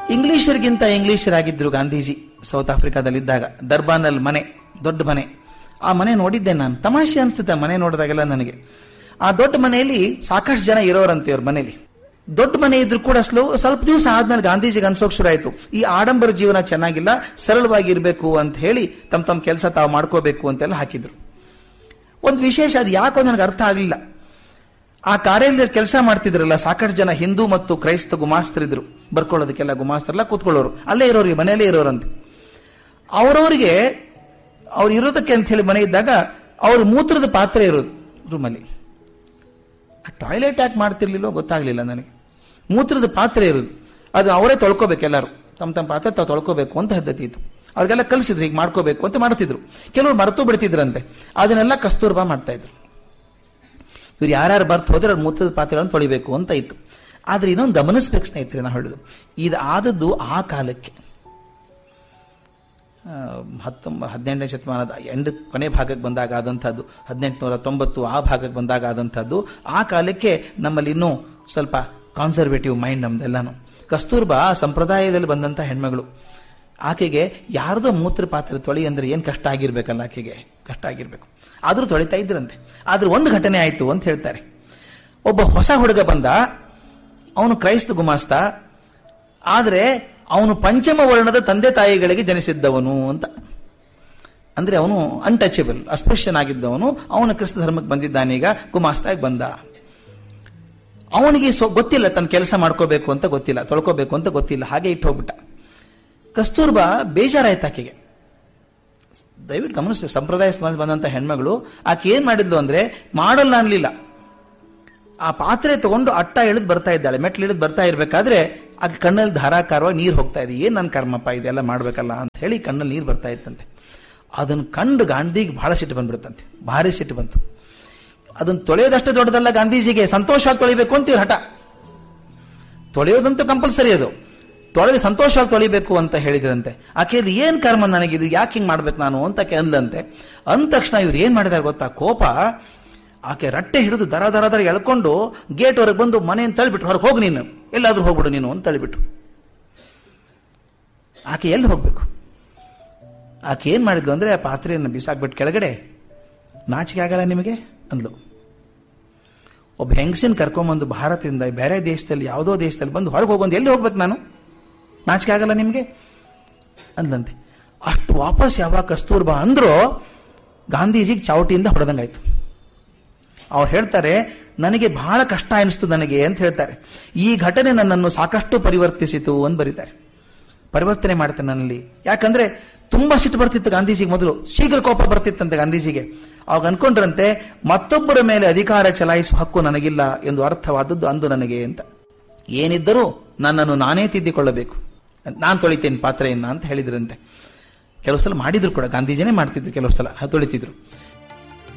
ಇಂಗ್ಲಿಷರಿಗಿಂತ ಇಂಗ್ಲಿಷರಾಗಿದ್ರು Gandhiji south ಆಫ್ರಿಕಾದಲ್ಲಿದ್ದಾಗ ದರ್ಬಾನಲ್ಲಿ ಮನೆ ದೊಡ್ಡ ಮನೆ ಆ ಮನೆ ನೋಡಿದ್ದೆ ನಾನು ತಮಾಷೆ ಅನಿಸುತ್ತೆ ಆ ಮನೆ ನೋಡಿದಾಗೆಲ್ಲ ನನಗೆ ಆ ದೊಡ್ಡ ಮನೆಯಲ್ಲಿ ಸಾಕಷ್ಟು ಜನ ಇರೋರಂತೆ ಅವ್ರ ಮನೆಯಲ್ಲಿ ದೊಡ್ಡ ಮನೆ ಇದ್ರು ಕೂಡ ಸ್ಲೋ ಸ್ವಲ್ಪ ದಿವಸ ಆದ್ಮೇಲೆ ಗಾಂಧೀಜಿಗೆ ಅನ್ಸೋಕ್ ಶುರು ಆಯ್ತು ಈ ಆಡಂಬರ ಜೀವನ ಚೆನ್ನಾಗಿಲ್ಲ ಸರಳವಾಗಿ ಇರಬೇಕು ಅಂತ ಹೇಳಿ ತಮ್ಮ ತಮ್ಮ ಕೆಲಸ ತಾವು ಮಾಡ್ಕೋಬೇಕು ಅಂತೆಲ್ಲ ಹಾಕಿದ್ರು ಒಂದು ವಿಶೇಷ ಅದು ಯಾಕೋ ನನಗೆ ಅರ್ಥ ಆಗಲಿಲ್ಲ ಆ ಕಾರ್ಯಾಲಯದಲ್ಲಿ ಕೆಲಸ ಮಾಡ್ತಿದ್ರಲ್ಲ ಸಾಕಷ್ಟು ಜನ ಹಿಂದೂ ಮತ್ತು ಕ್ರೈಸ್ತ ಗುಮಾಸ್ತರಿದ್ರು ಬರ್ಕೊಳ್ಳೋದಕ್ಕೆಲ್ಲ ಗುಮಾಸ್ತರೆಲ್ಲ ಕೂತ್ಕೊಳ್ಳೋರು ಅಲ್ಲೇ ಇರೋರಿಗೆ ಮನೆಯಲ್ಲೇ ಇರೋರಂತೆ ಅವರವರಿಗೆ ಅವ್ರು ಇರೋದಕ್ಕೆ ಅಂತ ಹೇಳಿ ಮನೆ ಇದ್ದಾಗ ಅವ್ರ ಮೂತ್ರದ ಪಾತ್ರೆ ಇರೋದು ರೂಮಲ್ಲಿ ಟಾಯ್ಲೆಟ್ ಯಾಕೆ ಮಾಡ್ತಿರ್ಲಿಲ್ಲೋ ಗೊತ್ತಾಗ್ಲಿಲ್ಲ ನನಗೆ ಮೂತ್ರದ ಪಾತ್ರೆ ಇರೋದು ಅದು ಅವರೇ ತೊಳ್ಕೊಬೇಕು ಎಲ್ಲರೂ ತಮ್ಮ ತಮ್ಮ ಪಾತ್ರೆ ತಾವು ತೊಳ್ಕೋಬೇಕು ಅಂತ ಪದ್ಧತಿ ಇತ್ತು ಅವ್ರಿಗೆಲ್ಲ ಕಲಿಸಿದ್ರು ಹೀಗೆ ಮಾಡ್ಕೋಬೇಕು ಅಂತ ಮಾಡ್ತಿದ್ರು ಕೆಲವರು ಮರೆತು ಬಿಡ್ತಿದ್ರಂತೆ ಅದನ್ನೆಲ್ಲ ಕಸ್ತೂರ್ಬಾ ಮಾಡ್ತಾ ಇದ್ರು ಇವ್ರು ಯಾರ್ಯಾರು ಬರ್ತು ಹೋದ್ರೆ ಅವ್ರ ಮೂತ್ರದ ಪಾತ್ರೆಗಳನ್ನು ತೊಳಿಬೇಕು ಅಂತ ಇತ್ತು ಆದ್ರೆ ಇನ್ನೊಂದು ಗಮನಿಸ್ಬೇಕು ಸ್ನೇಹಿತರೆ ನಾ ಹೇಳುದು ಇದು ಆದದ್ದು ಆ ಕಾಲಕ್ಕೆ ಹತ್ತೊಂಬ ಹದಿನೆಂಟನೇ ಶತಮಾನದ ಎಂಡ್ ಕೊನೆ ಭಾಗಕ್ಕೆ ಬಂದಾಗ ಆದಂಥದ್ದು ಹದಿನೆಂಟುನೂರ ತೊಂಬತ್ತು ಆ ಭಾಗಕ್ಕೆ ಬಂದಾಗ ಆದಂಥದ್ದು ಆ ಕಾಲಕ್ಕೆ ನಮ್ಮಲ್ಲಿ ಇನ್ನೂ ಸ್ವಲ್ಪ ಕಾನ್ಸರ್ವೇಟಿವ್ ಮೈಂಡ್ ನಮ್ದೆಲ್ಲಾನು ಕಸ್ತೂರ್ಬಾ ಸಂಪ್ರದಾಯದಲ್ಲಿ ಬಂದಂಥ ಹೆಣ್ಮಗಳು ಆಕೆಗೆ ಯಾರ್ದೋ ಮೂತ್ರ ಪಾತ್ರೆ ತೊಳಿ ಅಂದ್ರೆ ಏನು ಕಷ್ಟ ಆಗಿರ್ಬೇಕಲ್ಲ ಆಕೆಗೆ ಕಷ್ಟ ಆಗಿರ್ಬೇಕು ಆದರೂ ತೊಳಿತಾ ಇದ್ರಂತೆ ಆದ್ರೆ ಒಂದು ಘಟನೆ ಆಯಿತು ಅಂತ ಹೇಳ್ತಾರೆ ಒಬ್ಬ ಹೊಸ ಹುಡುಗ ಬಂದ ಅವನು ಕ್ರೈಸ್ತ ಗುಮಾಸ್ತ ಆದರೆ ಅವನು ಪಂಚಮ ವರ್ಣದ ತಂದೆ ತಾಯಿಗಳಿಗೆ ಜನಿಸಿದ್ದವನು ಅಂತ ಅಂದ್ರೆ ಅವನು ಅನ್ಟಚಬಲ್ ಅಸ್ಪೃಶ್ಯನಾಗಿದ್ದವನು ಅವನು ಕ್ರಿಸ್ತ ಧರ್ಮಕ್ಕೆ ಬಂದಿದ್ದಾನೀಗ ಗುಮಾಸ್ತಾಗಿ ಬಂದ ಅವನಿಗೆ ಸ್ವ ಗೊತ್ತಿಲ್ಲ ತನ್ನ ಕೆಲಸ ಮಾಡ್ಕೋಬೇಕು ಅಂತ ಗೊತ್ತಿಲ್ಲ ತೊಳ್ಕೋಬೇಕು ಅಂತ ಗೊತ್ತಿಲ್ಲ ಹಾಗೆ ಇಟ್ಟು ಹೋಗ್ಬಿಟ್ಟ ಕಸ್ತೂರ್ಬಾ ಬೇಜಾರಾಯ್ತು ಆಕೆಗೆ ದಯವಿಟ್ಟು ಗಮನಿಸ್ಬೇಕು ಸಂಪ್ರದಾಯ ಸಮಾಜ ಬಂದಂತ ಹೆಣ್ಮಗಳು ಆಕೆ ಏನ್ ಮಾಡಿದ್ಲು ಅಂದ್ರೆ ಮಾಡಲ್ಲ ಅನ್ಲಿಲ್ಲ ಆ ಪಾತ್ರೆ ತಗೊಂಡು ಅಟ್ಟ ಇಳಿದು ಬರ್ತಾ ಇದ್ದಾಳೆ ಮೆಟ್ಲು ಇಳಿದು ಬರ್ತಾ ಇರ್ಬೇಕಾದ್ರೆ ಆಕೆ ಕಣ್ಣಲ್ಲಿ ಧಾರಾಕಾರವಾಗಿ ನೀರು ಹೋಗ್ತಾ ಇದೆ ಏನ್ ನನ್ನ ಕರ್ಮಪ್ಪ ಇದೆಲ್ಲ ಮಾಡ್ಬೇಕಲ್ಲ ಅಂತ ಹೇಳಿ ಕಣ್ಣಲ್ಲಿ ನೀರು ಬರ್ತಾ ಇತ್ತಂತೆ ಅದನ್ನ ಕಂಡು ಗಾಂಧಿಗೆ ಬಹಳ ಸಿಟ್ಟು ಬಂದ್ಬಿಡುತ್ತಂತೆ ಭಾರಿ ಸಿಟ್ಟು ಬಂತು ಅದನ್ನ ತೊಳೆಯೋದಷ್ಟು ದೊಡ್ಡದಲ್ಲ ಗಾಂಧೀಜಿಗೆ ಸಂತೋಷವಾಗಿ ತೊಳಿಬೇಕು ಅಂತ ಇವ್ರ ಹಠ ತೊಳೆಯೋದಂತೂ ಕಂಪಲ್ಸರಿ ಅದು ತೊಳೆದು ಸಂತೋಷವಾಗಿ ತೊಳಿಬೇಕು ಅಂತ ಹೇಳಿದ್ರಂತೆ ಆಕೆದು ಏನ್ ಕರ್ಮ ನನಗಿದು ಯಾಕೆ ಹಿಂಗ್ ಮಾಡ್ಬೇಕು ನಾನು ಅಂತ ಆಕೆ ಅಂದ್ಲಂತೆ ಅಂದ ತಕ್ಷಣ ಇವ್ರು ಏನ್ ಮಾಡಿದಾರೆ ಗೊತ್ತಾ ಕೋಪ ಆಕೆ ರಟ್ಟೆ ಹಿಡಿದು ದರ ದರ ದರ ಎಳ್ಕೊಂಡು ಗೇಟ್ ಹೊರಗೆ ಬಂದು ಮನೆಯನ್ನು ತಳ್ಳಿಬಿಟ್ರು ಹೊರಗೆ ಹೋಗು ನೀನು ಎಲ್ಲಾದ್ರೂ ಹೋಗ್ಬಿಡು ನೀನು ಅಂತ ತಳ್ಳಿಬಿಟ್ರು ಆಕೆ ಎಲ್ಲಿ ಹೋಗ್ಬೇಕು ಆಕೆ ಏನ್ ಮಾಡಿದ್ಲು ಅಂದ್ರೆ ಆ ಪಾತ್ರೆಯನ್ನು ಬಿಸಾಕ್ಬಿಟ್ಟು ಕೆಳಗಡೆ ನಾಚಿಕೆ ಆಗಲ್ಲ ನಿಮಗೆ ಅಂದ್ಲು ಒಬ್ಬ ಹೆಂಗಸಿನ ಕರ್ಕೊಂಬಂದು ಭಾರತದಿಂದ ಬೇರೆ ದೇಶದಲ್ಲಿ ಯಾವುದೋ ದೇಶದಲ್ಲಿ ಬಂದು ಹೊರಗೆ ಹೋಗೊಂದು ಎಲ್ಲಿ ಹೋಗ್ಬೇಕು ನಾನು ನಾಚಿಕೆ ಆಗಲ್ಲ ನಿಮಗೆ ಅಂದಂತೆ ಅಷ್ಟು ವಾಪಸ್ ಯಾವಾಗ ಕಸ್ತೂರ್ಬಾ ಅಂದ್ರೋ ಗಾಂಧೀಜಿಗೆ ಚಾವಟಿಯಿಂದ ಹೊಡೆದಂಗಾಯ್ತು ಅವ್ರು ಹೇಳ್ತಾರೆ ನನಗೆ ಬಹಳ ಕಷ್ಟ ಅನಿಸ್ತು ನನಗೆ ಅಂತ ಹೇಳ್ತಾರೆ ಈ ಘಟನೆ ನನ್ನನ್ನು ಸಾಕಷ್ಟು ಪರಿವರ್ತಿಸಿತು ಅಂತ ಬರೀತಾರೆ ಪರಿವರ್ತನೆ ಮಾಡ್ತೇನೆ ನನ್ನಲ್ಲಿ ಯಾಕಂದ್ರೆ ತುಂಬಾ ಸಿಟ್ಟು ಬರ್ತಿತ್ತು ಗಾಂಧೀಜಿಗೆ ಮೊದಲು ಶೀಘ್ರ ಕೋಪ ಬರ್ತಿತ್ತಂತೆ ಗಾಂಧೀಜಿಗೆ ಅವಾಗ ಅನ್ಕೊಂಡ್ರಂತೆ ಮತ್ತೊಬ್ಬರ ಮೇಲೆ ಅಧಿಕಾರ ಚಲಾಯಿಸುವ ಹಕ್ಕು ನನಗಿಲ್ಲ ಎಂದು ಅರ್ಥವಾದದ್ದು ಅಂದು ನನಗೆ ಅಂತ ಏನಿದ್ದರೂ ನನ್ನನ್ನು ನಾನೇ ತಿದ್ದಿಕೊಳ್ಳಬೇಕು ನಾನು ತೊಳಿತೇನೆ ಪಾತ್ರೆಯನ್ನ ಅಂತ ಹೇಳಿದ್ರಂತೆ ಕೆಲವು ಸಲ ಮಾಡಿದ್ರು ಕೂಡ ಗಾಂಧೀಜಿನೇ ಮಾಡ್ತಿದ್ರು ಕೆಲವು ಸಲ ತೊಳಿತಿದ್ರು